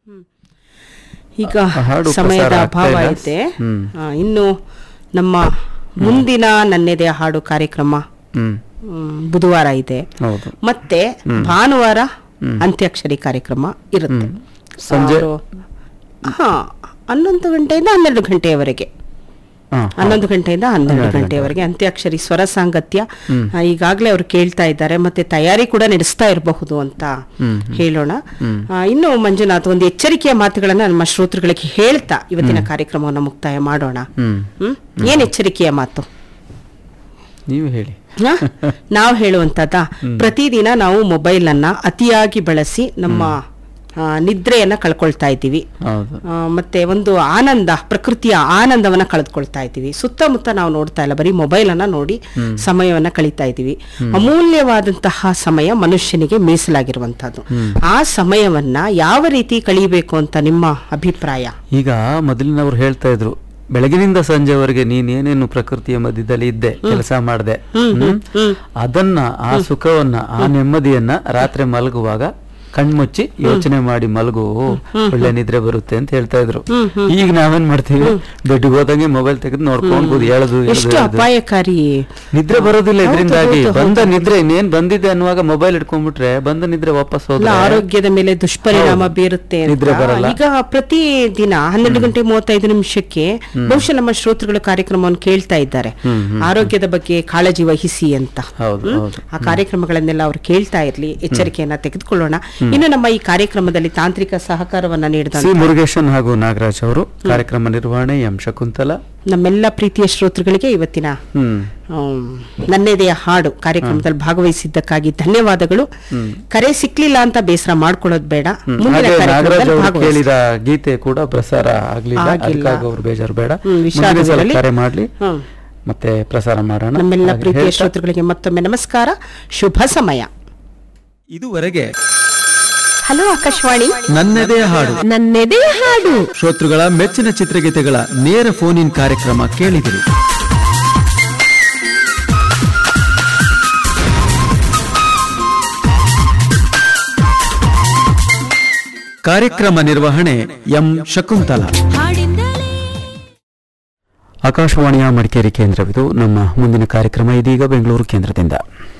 ಈಗ ಹಾಡು ಸಮಯದ ಪ್ರಸಾರ ಆಗ್ತಾ ಅಭಾವ ಇಲ್ಲ. ಐತೆ ಹ್ಮ್. ಆ, ಇನ್ನು ನಮ್ಮ ಮುಂದಿನ ನನ್ನೆದೆ ಹಾಡು ಕಾರ್ಯಕ್ರಮ ಹ್ಮ್ ಮ್, ಬುಧವಾರ ಇದೆ ಹೌದು ಮತ್ತೆ ಭಾನುವಾರ ಅಂತ್ಯಾಕ್ಷರಿ ಕಾರ್ಯಕ್ರಮ ಇರುತ್ತೆ ಸಂಜೆ? ಅವರು- ಹಾ ಹನ್ನೊಂದು ಗಂಟೆಯಿಂದ ಹನ್ನೆರಡು ಗಂಟೆಯವರೆಗೆ ಹಾ, ಹನ್ನೊಂದು ಗಂಟೆಯಿಂದ ಹನ್ನೆರಡು ಹನ್ನೆರಡು ಗಂಟೆಯವರೆಗೆ ಅಂತ್ಯಾಕ್ಷರಿ ಸ್ವರ ಸಾಂಗತ್ಯ ಆ, ಈಗಾಗಲೇ ಅವರು ಕೇಳ್ತಾ ಇದ್ದಾರೆ ಮತ್ತೆ ತಯಾರಿ ಕೂಡ ನಡೆಸ್ತಾ ಇರಬಹುದು ಅಂತ ಹೇಳೋಣ ಆ, ಇನ್ನು ಮಂಜುನಾಥ್ ಒಂದು ಎಚ್ಚರಿಕೆಯ ಮಾತುಗಳನ್ನ ನಮ್ಮ ಶ್ರೋತೃಗಳಿಗೆ ಹೇಳ್ತಾ ಇವತ್ತಿನ ಕಾರ್ಯಕ್ರಮವನ್ನು ಮುಕ್ತಾಯ ಮಾಡೋಣ ಹ್ಮ್ ಹ್ಮ್ ಏನ್ ಎಚ್ಚರಿಕೆಯ ಮಾತು ನೀವು ಹೇಳಿ ನಾವು ಹೇಳುವಂತದ ಪ್ರತಿದಿನ ನಾವು ಮೊಬೈಲ್ ಅನ್ನ ಅತಿಯಾಗಿ ಬಳಸಿ ನಮ್ಮ ಆ, ನಿದ್ರೆಯನ್ನ ಕಳ್ಕೊಳ್ತಾ ಇದ್ದೀವಿ ಹೌದು ಆ, ಮತ್ತೆ ಒಂದು ಆನಂದ ಪ್ರಕೃತಿಯ ಆನಂದವನ್ನ ಕಳೆದುಕೊಳ್ತಾ ಇದ್ದೀವಿ ಸುತ್ತಮುತ್ತ ನಾವು ನೋಡ್ತಾ ಇಲ್ಲ ಬರೀ ಮೊಬೈಲ್ ಅನ್ನ ನೋಡಿ ಸಮಯವನ್ನ ಕಳೀತಾ ಇದ್ದೀವಿ ಅಮೂಲ್ಯವಾದಂತಹ ಸಮಯ ಮನುಷ್ಯನಿಗೆ ಮೀಸಲಾಗಿರುವಂತಹದ್ದು ಆ ಸಮಯವನ್ನ ಯಾವ ರೀತಿ ಕಳೀಬೇಕು ಅಂತ ನಿಮ್ಮ ಅಭಿಪ್ರಾಯ ಈಗ ಮೊದಲಿನವ್ರು ಹೇಳ್ತಾ ಇದ್ರು ಬೆಳಗಿನಿಂದ ಸಂಜೆವರೆಗೆ ನೀನೇನೇನು ಪ್ರಕೃತಿಯ ಮಧ್ಯದಲ್ಲಿ ಇದ್ದೆ ಕೆಲಸ ಮಾಡ್ದೆ ಹ್ಮ್? ಅದನ್ನ ಆ ಸುಖವನ್ನ ಆ ನೆಮ್ಮದಿಯನ್ನ ರಾತ್ರಿ ಮಲಗುವಾಗ ಕಣ್ಮುಚ್ಚಿ ಯೋಚನೆ ಮಾಡಿ ಮಲಗು ಒಳ್ಳೆ ನಿದ್ರೆ ಬರುತ್ತೆ ಅಂತ ಹೇಳ್ತಾ ಇದ್ರು ಈಗ ನಾವೇನ್ ಮಾಡ್ತೀವಿ ಬೆಡ್ಗೆ ಹೋದಂಗೆ ಮೊಬೈಲ್ ತೆಗೆದು ನೋಡ್ಕೊಂಡು ಹೇಳದು ಎಷ್ಟು ಅಪಾಯಕಾರಿ ನಿದ್ರೆ ಬರೋದಿಲ್ಲ ಹೌದು, ಇದರಿಂದಾಗಿ ಹೌದು, ಬಂದ ನಿದ್ರೆ ಇನ್ನೇನ್ ಬಂದಿದೆ ಅನ್ನುವಾಗ ಮೊಬೈಲ್ ಇಟ್ಕೊಂಡ್ಬಿಟ್ರೆ ಬಂದ ನಿದ್ರೆ ವಾಪಸ್ ಎಲ್ಲ ಹೋದ್ರೆ ಆರೋಗ್ಯದ ಮೇಲೆ ದುಷ್ಪರಿಣಾಮ ಹೌದು. ಬೀರುತ್ತೆ ನಿದ್ರೆ ಅಂತ ಬರಲ್ಲ. ಈಗ ಪ್ರತಿ ದಿನ ಹನ್ನೆರಡು ಗಂಟೆ ಮೂವತ್ತೈದು ನಿಮಿಷಕ್ಕೆ ಬಹುಶಃ ನಮ್ಮ ಶ್ರೋತೃಗಳು ಕಾರ್ಯಕ್ರಮವನ್ನು ಕೇಳ್ತಾ ಇದ್ದಾರೆ ಆರೋಗ್ಯದ ಬಗ್ಗೆ ಕಾಳಜಿ ವಹಿಸಿ ಅಂತ ಹೌದು ಹ್ಮ್? ಹೌದು ಆ ಕಾರ್ಯಕ್ರಮಗಳನ್ನೆಲ್ಲ ಅವರು ಕೇಳ್ತಾ ಇರ್ಲಿ ಎಚ್ಚರಿಕೆಯನ್ನ ತೆಗೆದುಕೊಳ್ಳೋಣ ಇನ್ನು ನಮ್ಮ ಈ ಕಾರ್ಯಕ್ರಮದಲ್ಲಿ ತಾಂತ್ರಿಕ ಸಹಕಾರವನ್ನ ನೀಡಿದ ಸಿ ಮುರುಗೇಶನ್ ಹಾಗೂ ನಾಗರಾಜ್ ಅವರು ಕಾರ್ಯಕ್ರಮ ನಿರ್ವಹಣೆ ಎಂ ಶಕುಂತಲ ನಮ್ಮೆಲ್ಲ ಪ್ರೀತಿಯ ಶ್ರೋತೃಗಳಿಗೆ ಇವತ್ತಿನ ಹ್ಮ್ ಆಮ್, ನನ್ನೆದೆಯ ಹಾಡು ಕಾರ್ಯಕ್ರಮದಲ್ಲಿ ಭಾಗವಹಿಸಿದ್ದಕ್ಕಾಗಿ ಧನ್ಯವಾದಗಳು ಕರೆ ಸಿಕ್ಲಿಲ್ಲ ಅಂತ ಬೇಸರ ಮಾಡ್ಕೊಳ್ಳೋದು ಬೇಡ ಮುಂದಿನ ಹಾಗೆ ನಾಗರಾಜ್ ಕಾರ್ಯಕ್ರಮದಲ್ಲಿ ಅವರು ಭಾಗವಹಿಸಿ ಕೇಳಿದ ಗೀತೆ ಕೂಡ ಪ್ರಸಾರ ಆಗ್ಲಿಲ್ಲ ಆಗಿಲ್ಲ. ಅದಕ್ಕಾಗಿ ಅವ್ರು ಬೇಜಾರು ಬೇಡ ಹ್ಮ್, ಮುಂದಿನ ಸಲ ವಿಷಾದದಲ್ಲಿ- ಕರೆ ಮಾಡ್ಲಿ ಹ್ಮ್. ಮತ್ತೆ ಪ್ರಸಾರ ಮಾಡೋಣ ನಮ್ಮೆಲ್ಲ ಹಾಗೆ ಪ್ರೀತಿಯ ಹೇಳ್ತಾ- ಶ್ರೋತೃಗಳಿಗೆ ಮತ್ತೊಮ್ಮೆ ನಮಸ್ಕಾರ ಶುಭ ಸಮಯ ಇದುವರೆಗೆ ಹಲೋ ಆಕಾಶವಾಣಿ ನನ್ನದೇ ಹಾಡು ನನ್ನೆದೆಯ ಹಾಡು ಶ್ರೋತೃಗಳ ಮೆಚ್ಚಿನ ಚಿತ್ರಗೀತೆಗಳ ನೇರ ಫೋನ್ ಇನ್ ಕಾರ್ಯಕ್ರಮ ಕೇಳಿದಿರಿ ಕಾರ್ಯಕ್ರಮ ನಿರ್ವಹಣೆ ಎಂ ಶಕುಂತಲ ಆಕಾಶವಾಣಿಯ ಮಡಿಕೇರಿ ಕೇಂದ್ರವಿದು ನಮ್ಮ ಮುಂದಿನ ಕಾರ್ಯಕ್ರಮ ಇದೀಗ ಬೆಂಗಳೂರು ಕೇಂದ್ರದಿಂದ